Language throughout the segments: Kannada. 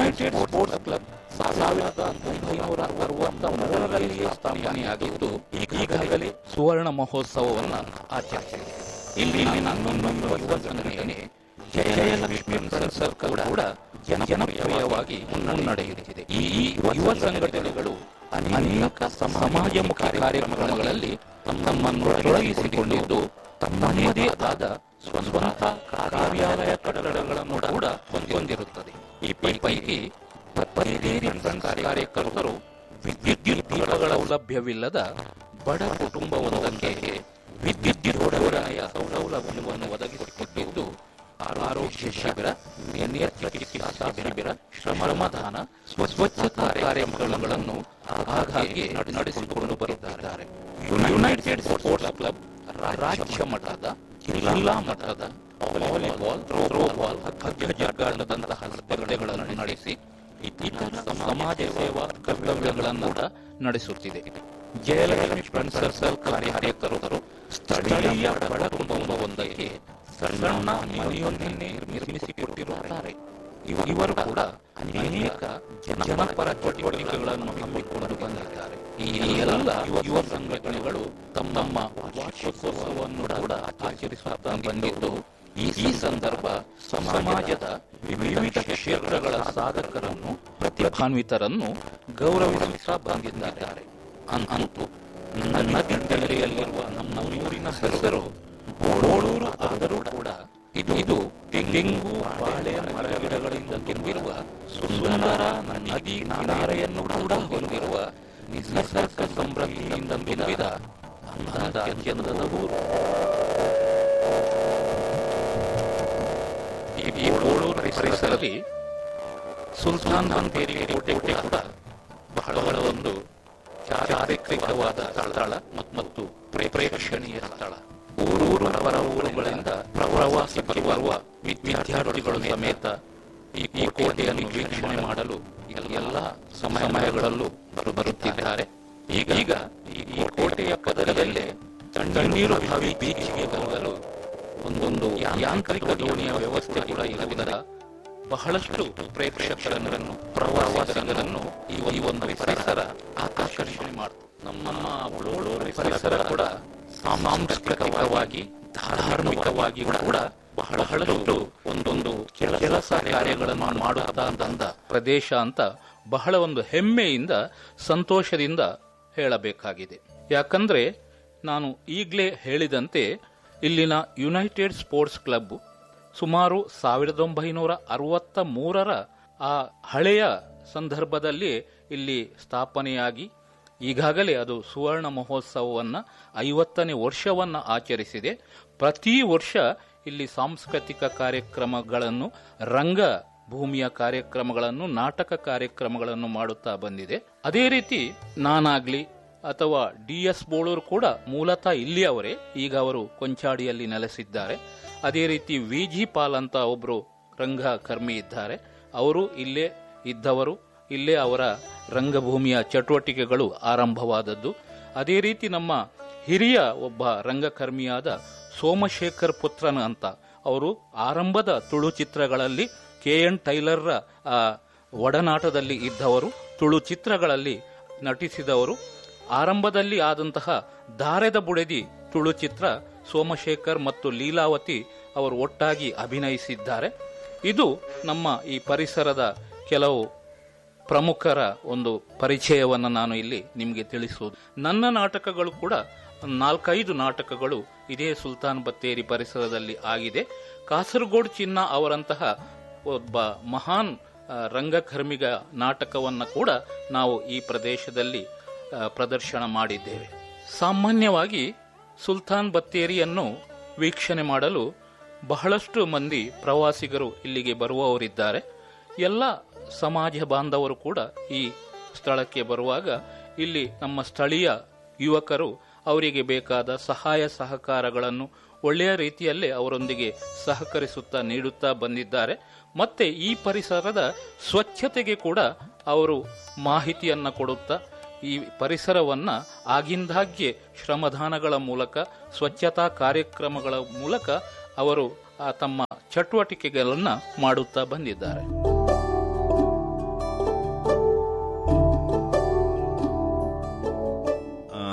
ಯುನೈಟೆಡ್ ಸ್ಪೋರ್ಟ್ಸ್ ಕ್ಲಬ್ ಸಾವಿರದ ಒಂಬೈನೂರ ಅರವತ್ತ ಮೂರರಲ್ಲಿ ಸ್ಥಾಪನೆಯಾಗಿದ್ದು ಈಗಾಗಲೇ ಸುವರ್ಣ ಮಹೋತ್ಸವವನ್ನು ಆಚರಿಸಿದೆ ಇಲ್ಲಿ ಹನ್ನೊಂದು ಯುವ ಸಂಘಟನೆ ಜಯಲಕ್ಷ್ಮಿ ಫ್ರೆಂಡ್ಸ್ ಸರ್ಕಲ್ ಕೂಡ ಜನಪ್ರಿಯವಾಗಿ ಮುನ್ನಡೆಯುತ್ತಿದೆ ಈ ಯುವ ಸಂಘಟನೆಗಳು ಅನೇಕ ಸಮಾಜಮುಖಿ ಕಾರ್ಯಕ್ರಮಗಳಲ್ಲಿ ತಮ್ಮನ್ನು ತೊಡಗಿಸಿಕೊಂಡಿದ್ದು ತಮ್ಮದೇ ಆದ ಸ್ವಂತ ಕಾರ್ಯಾಲಯ ಕಟ್ಟಡಗಳನ್ನು ಕೂಡ ಹೊಂದಿರುತ್ತದೆ ಈ ಪೈಕಿ ಪತ್ತೇರಿ ಫ್ರೆಂಡ್ಸ್ ಕಾರ್ಯಕರ್ತರು ವಿದ್ಯುತ್ ದೀಪಗಳ ಸೌಲಭ್ಯವಿಲ್ಲದ ಬಡ ಕುಟುಂಬವೊಂದಕ್ಕೆ ವಿದ್ಯುತ್ ಜೋಡಣೆಯ ಸೌಲಭ್ಯವನ್ನು ಒದಗಿಸಿಕೊಟ್ಟಿದ್ದು ಆರೋಗ್ಯ ಶಿಬಿರ ನೇರ ಚಿಕಿತ್ಸಾ ಶಿಬಿರ ಶ್ರಮದಾನ ಸ್ವಚ್ಛತಾ ಕಾರ್ಯಕ್ರಮಗಳನ್ನು ಆಗಾಗ್ಗೆ ನಡೆಸಿಕೊಂಡು ಬರುತ್ತಿದ್ದಾರೆ ಯುನೈಟೆಡ್ ಸ್ಪೋರ್ಟ್ಸ್ ಕ್ಲಬ್ ರಾಜ್ಯ ಮಟ್ಟದ ಜಿಲ್ಲಾ ಮಟ್ಟದ ವಾಲಿಬಾಲ್ ಥ್ರೋಬಾಲ್ ಹಗ್ಗಜಗ್ಗಾಟದಂತಹ ಸ್ಪರ್ಧೆಗಳನ್ನು ನಡೆಸಿ ಇತರ ಸಮಾಜ ಸೇವಾ ಕರ್ತವ್ಯಗಳನ್ನು ಕೂಡ ನಡೆಸುತ್ತಿದೆ ಜಯಲಕ್ಷ್ಮಿ ಫ್ರೆಂಡ್ಸ್ ಸರ್ಕಲ್ ಕಾರ್ಯಕರ್ತರು ಸ್ಥಳೀಯ ಬಡ ಕುಟುಂಬವೊಂದಕ್ಕೆ ಸಣ್ಣ ಮನೆಯೊಂದನ್ನೇ ನಿರ್ಮಿಸಿಕೊಟ್ಟಿರುತ್ತಾರೆ ಇವ- ಇವರು ಕೂಡ ಅನೇಕ ಜನ- ಜನಪರ ಚಟುವಟಿಕೆಗಳನ್ನು ಹಮ್ಮಿಕೊಂಡು ಬಂದಿದ್ದಾರೆ ಈ ಎಲ್ಲ ಯುವ- ಯುವ ಸಂಘಟನೆಗಳು ತಮ್ಮ ತಮ್ಮ ವಾರ್ಷಿಕೋತ್ಸವವನ್ನು ಕೂಡ ಆಚರಿಸುತ್ತಾ ಬಂದಿದ್ದು ಈ ಈ ಸಂದರ್ಭ ಸಮಾಜದ ವಿವಿಧ ಕ್ಷೇತ್ರಗಳ ಸಾಧಕರನ್ನು ಪ್ರತಿಭಾನ್ವಿತರನ್ನು ಗೌರವಿಸುತ್ತಾ ಬಂದಿದ್ದಾರೆ ಅನ್- ಅಂತೂ ನನ್ನ ದಿನದಲ್ಲಿರುವ ನಮ್ಮ ಊರಿನ ಹೆಸರು ಬೋಳೂರು ಆದರೂ ಕೂಡ ಇದು ಇದು ತೆಂಗು ಬಾಳೆ ಮರ ಗಿಡಗಳಿಂದ ತುಂಬಿರುವ ಸುಂದರ ನದಿ ನಾರೆಯನ್ನು ಕೂಡ ಹೊಂದಿರುವ ನಿಸರ್ಗ ಸಮೃದ್ಧಿಯಿಂದ ತುಂಬಿದ ಅಂದದ ಚಂದದ ಊರು ಈ ಈ ಬೋಳೂರು ಪರಿಸರದಲ್ಲಿ ಸುಲ್ತಾನ್ ಬಂತೇರಿ ಕೋಟೆ ಕೋಟೆ ಕೂಡ ಬಹಳ ಬಹಳ ಒಂದು ಚಾರಿತ್ರಿಕವಾದ ಸ್ಥಳ ಮತ್- ಮತ್ತು ಪ್ರೇ- ಪ್ರೇಕ್ಷಣೀಯ ಸ್ಥಳ ಊರೂರು ಹೊರ ಊರುಗಳಿಂದ ಪ್ರವಾಸಿ ಬರುವ ವಿದ್ಯಾರ್ಥಿಗಳು ಸಮೇತ ಈ ಈ ಕೋಟೆಯನ್ನು ವೀಕ್ಷಣೆ ಮಾಡಲು ಎಲ್ಲ ಸಮಯಗಳಲ್ಲೂ ಬರು- ಬರುತ್ತಿದ್ದಾರೆ ಈಗ ಈಗ ಈ ಈ ಕೋಟೆಯ ಪದರದಲ್ಲೇ ತಣ್ಣೀರು ಬಾವಿ ಬೀಚಿಗೆ ಬರಲು ಒಂದೊಂದು ಯಾಂತ್ರಿಕ ದೋಣಿಯ ವ್ಯವಸ್ಥೆ ಕೂಡ ಇರುವುದರ ಬಹಳಷ್ಟು ಪ್ರೇಕ್ಷಕರನ್ನು ಪ್ರವಾಸಿಗರನ್ನು ಈ ಈ ಒಂದು ಪರಿಸರ ಆಕರ್ಷಣೆ ಮಾಡ್ತು ನಮ್ಮ ಉಳೋಳೂರು ಪರಿಸರ ಕೂಡ ಸಾಂಸ್ಕೃತಿಕವಾಗಿ ಧಾರ್ಮಿಕವಾಗಿ ಕೂಡ ಬಹಳಷ್ಟು ಒಂದೊಂದು ಕೆಲ- ಕೆಲಸ ಕಾರ್ಯಗಳನ್ನು ಮಾಡುತ್ತಾ ಅಂದ ಪ್ರದೇಶ ಅಂತ ಬಹಳ ಒಂದು ಹೆಮ್ಮೆಯಿಂದ ಸಂತೋಷದಿಂದ ಹೇಳಬೇಕಾಗಿದೆ ಯಾಕಂದ್ರೆ ನಾನು ಈಗಲೇ ಹೇಳಿದಂತೆ ಇಲ್ಲಿನ ಯುನೈಟೆಡ್ ಸ್ಪೋರ್ಟ್ಸ್ ಕ್ಲಬ್ ಸುಮಾರು ಸಾವಿರದ ಒಂಬೈನೂರ ಅರವತ್ತ ಮೂರರ ಆ ಹಳೆಯ ಸಂದರ್ಭದಲ್ಲಿ ಇಲ್ಲಿ ಸ್ಥಾಪನೆಯಾಗಿ ಈಗಾಗಲೇ ಅದು ಸುವರ್ಣ ಮಹೋತ್ಸವವನ್ನು ಐವತ್ತನೇ ವರ್ಷವನ್ನು ಆಚರಿಸಿದೆ ಪ್ರತಿ ವರ್ಷ ಇಲ್ಲಿ ಸಾಂಸ್ಕೃತಿಕ ಕಾರ್ಯಕ್ರಮಗಳನ್ನು ರಂಗ ಭೂಮಿಯ ಕಾರ್ಯಕ್ರಮಗಳನ್ನು ನಾಟಕ ಕಾರ್ಯಕ್ರಮಗಳನ್ನು ಮಾಡುತ್ತಾ ಬಂದಿದೆ ಅದೇ ರೀತಿ ನಾನಾಗ್ಲಿ ಅಥವಾ ಡಿ ಎಸ್ ಬೋಳೂರು ಕೂಡ ಮೂಲತಃ ಇಲ್ಲಿಯವರೇ ಈಗ ಅವರು ಕೊಂಚಾಡಿಯಲ್ಲಿ ನೆಲೆಸಿದ್ದಾರೆ ಅದೇ ರೀತಿ ವಿ ಜಿ ಪಾಲ್ ಅಂತ ಒಬ್ಬರು ರಂಗಕರ್ಮಿ ಇದ್ದಾರೆ ಅವರು ಇಲ್ಲೇ ಇದ್ದವರು ಇಲ್ಲೇ ಅವರ ರಂಗಭೂಮಿಯ ಚಟುವಟಿಕೆಗಳು ಆರಂಭವಾದದ್ದು ಅದೇ ರೀತಿ ನಮ್ಮ ಹಿರಿಯ ಒಬ್ಬ ರಂಗಕರ್ಮಿಯಾದ ಸೋಮಶೇಖರ್ ಪುತ್ರನ ಅಂತ ಅವರು ಆರಂಭದ ತುಳು ಚಿತ್ರಗಳಲ್ಲಿ ಕೆ ಎನ್ ಟೈಲರ್ರ ಆ, ಒಡನಾಟದಲ್ಲಿ ಇದ್ದವರು ತುಳು ಚಿತ್ರಗಳಲ್ಲಿ ನಟಿಸಿದವರು ಆರಂಭದಲ್ಲಿ ಆದಂತಹ ದಾರೆದ ಬುಡೆದಿ ತುಳು ಚಿತ್ರ ಸೋಮಶೇಖರ್ ಮತ್ತು ಲೀಲಾವತಿ ಅವರು ಒಟ್ಟಾಗಿ ಅಭಿನಯಿಸಿದ್ದಾರೆ ಇದು ನಮ್ಮ ಈ ಪರಿಸರದ ಕೆಲವು ಪ್ರಮುಖರ ಒಂದು ಪರಿಚಯವನ್ನು ನಾನು ಇಲ್ಲಿ ನಿಮಗೆ ತಿಳಿಸುವುದು ನನ್ನ ನಾಟಕಗಳು ಕೂಡ ನಾಲ್ಕೈದು ನಾಟಕಗಳು ಇದೇ ಸುಲ್ತಾನ್ ಬತ್ತೇರಿ ಪರಿಸರದಲ್ಲಿ ಆಗಿದೆ ಕಾಸರಗೋಡು ಚಿನ್ನ ಅವರಂತಹ ಒಬ್ಬ ಮಹಾನ್ ಆ, ರಂಗಕರ್ಮಿಗ ನಾಟಕವನ್ನು ಕೂಡ ನಾವು ಈ ಪ್ರದೇಶದಲ್ಲಿ ಆ, ಪ್ರದರ್ಶನ ಮಾಡಿದ್ದೇವೆ ಸಾಮಾನ್ಯವಾಗಿ ಸುಲ್ತಾನ್ ಬತ್ತೇರಿಯನ್ನು ವೀಕ್ಷಣೆ ಮಾಡಲು ಬಹಳಷ್ಟು ಮಂದಿ ಪ್ರವಾಸಿಗರು ಇಲ್ಲಿಗೆ ಬರುವವರಿದ್ದಾರೆ ಎಲ್ಲ ಸಮಾಜ ಬಾಂಧವರು ಕೂಡ ಈ ಸ್ಥಳಕ್ಕೆ ಬರುವಾಗ ಇಲ್ಲಿ ನಮ್ಮ ಸ್ಥಳೀಯ ಯುವಕರು ಅವರಿಗೆ ಬೇಕಾದ ಸಹಾಯ ಸಹಕಾರಗಳನ್ನು ಒಳ್ಳೆಯ ರೀತಿಯಲ್ಲೇ ಅವರೊಂದಿಗೆ ಸಹಕರಿಸುತ್ತಾ ನೀಡುತ್ತಾ ಬಂದಿದ್ದಾರೆ ಮತ್ತೆ ಈ ಪರಿಸರದ ಸ್ವಚ್ಛತೆಗೆ ಕೂಡ ಅವರು ಮಾಹಿತಿಯನ್ನ ಕೊಡುತ್ತಾ ಈ ಪರಿಸರವನ್ನ ಆಗಿಂದಾಗ್ಗೆ ಶ್ರಮದಾನಗಳ ಮೂಲಕ ಸ್ವಚ್ಛತಾ ಕಾರ್ಯಕ್ರಮಗಳ ಮೂಲಕ ಅವರು ಆ ತಮ್ಮ ಚಟುವಟಿಕೆಗಳನ್ನ ಮಾಡುತ್ತಾ ಬಂದಿದ್ದಾರೆ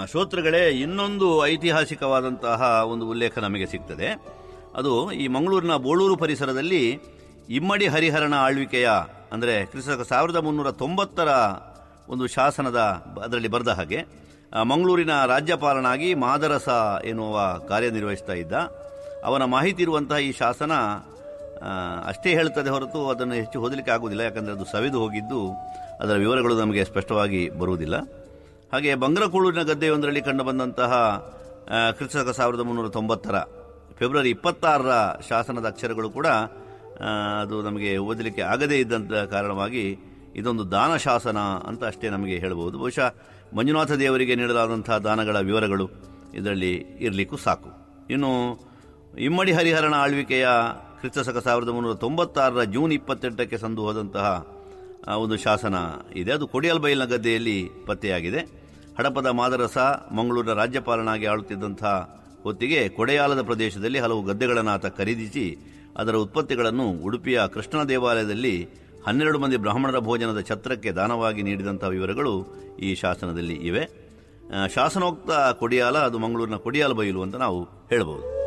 ಶ್ರೋತೃಗಳೇ ಇನ್ನೊಂದು ಐತಿಹಾಸಿಕವಾದಂತಹ ಒಂದು ಉಲ್ಲೇಖ ನಮಗೆ ಸಿಗ್ತದೆ ಅದು ಈ ಮಂಗಳೂರಿನ ಬೋಳೂರು ಪರಿಸರದಲ್ಲಿ ಇಮ್ಮಡಿ ಹರಿಹರನ ಆಳ್ವಿಕೆಯ ಅಂದರೆ ಕ್ರಿಸ್ತ ಸಾವಿರದ ಮುನ್ನೂರ ತೊಂಬತ್ತರ ಒಂದು ಶಾಸನದ ಅದರಲ್ಲಿ ಬರೆದ ಹಾಗೆ ಆ, ಮಂಗಳೂರಿನ ರಾಜ್ಯಪಾಲನಾಗಿ ಮಾದರಸ ಎನ್ನುವ ಕಾರ್ಯನಿರ್ವಹಿಸ್ತಾ ಇದ್ದ ಅವನ ಮಾಹಿತಿ ಇರುವಂತಹ ಈ ಶಾಸನ ಆ, ಅಷ್ಟೇ ಹೇಳ್ತದೆ ಹೊರತು ಅದನ್ನು ಹೆಚ್ಚು ಓದಲಿಕ್ಕೆ ಆಗುವುದಿಲ್ಲ ಯಾಕಂದರೆ ಅದು ಸವಿದು ಹೋಗಿದ್ದು ಅದರ ವಿವರಗಳು ನಮಗೆ ಸ್ಪಷ್ಟವಾಗಿ ಬರುವುದಿಲ್ಲ ಹಾಗೆ ಬಂಗ್ರಕೂಳೂರಿನ ಗದ್ದೆಯೊಂದರಲ್ಲಿ ಕಂಡುಬಂದಂತಹ ಆ, ಕ್ರಿಸ್ತಕ ಸಾವಿರದ ಮುನ್ನೂರ ತೊಂಬತ್ತರ ಫೆಬ್ರವರಿ ಇಪ್ಪತ್ತಾರರ ಶಾಸನದ ಅಕ್ಷರಗಳು ಕೂಡ ಆ, ಅದು ನಮಗೆ ಓದಲಿಕ್ಕೆ ಆಗದೇ ಇದ್ದಂಥ ಕಾರಣವಾಗಿ ಇದೊಂದು ದಾನ ಶಾಸನ ಅಂತ ಅಷ್ಟೇ ನಮಗೆ ಹೇಳಬಹುದು ಬಹುಶಃ ಮಂಜುನಾಥ ದೇವರಿಗೆ ನೀಡಲಾದಂತಹ ದಾನಗಳ ವಿವರಗಳು ಇದರಲ್ಲಿ ಇರಲಿಕ್ಕೂ ಸಾಕು ಇನ್ನು ಇಮ್ಮಡಿ ಹರಿಹರನ ಆಳ್ವಿಕೆಯ ಕ್ರಿಸ್ತಶಕ ಸಾವಿರದ ಮುನ್ನೂರ ತೊಂಬತ್ತಾರರ ಜೂನ್ ಇಪ್ಪತ್ತೆಂಟಕ್ಕೆ ಸಂದು ಹೋದಂತಹ ಆ, ಒಂದು ಶಾಸನ ಇದೆ ಅದು ಕೊಡಿಯಲ್ಬೈಲ್ನ ಗದ್ದೆಯಲ್ಲಿ ಪತ್ತೆಯಾಗಿದೆ ಹಡಪದ ಮಾದರಸ ಮಂಗಳೂರಿನ ರಾಜ್ಯಪಾಲನಾಗಿ ಆಳುತ್ತಿದ್ದಂತಹ ಹೊತ್ತಿಗೆ ಕೊಡೆಯಾಲದ ಪ್ರದೇಶದಲ್ಲಿ ಹಲವು ಗದ್ದೆಗಳನ್ನು ಆತ ಖರೀದಿಸಿ ಅದರ ಉತ್ಪತ್ತಿಗಳನ್ನು ಉಡುಪಿಯ ಕೃಷ್ಣ ದೇವಾಲಯದಲ್ಲಿ ಹನ್ನೆರಡು ಮಂದಿ ಬ್ರಾಹ್ಮಣರ ಭೋಜನದ ಛತ್ರಕ್ಕೆ ದಾನವಾಗಿ ನೀಡಿದಂತಹ ವಿವರಗಳು ಈ ಶಾಸನದಲ್ಲಿ ಇವೆ ಆ, ಶಾಸನೋಕ್ತ ಕೊಡಿಯಾಲ ಅದು ಮಂಗಳೂರಿನ ಕೊಡಿಯಾಲ ಬೈಲು ಅಂತ ನಾವು ಹೇಳಬಹುದು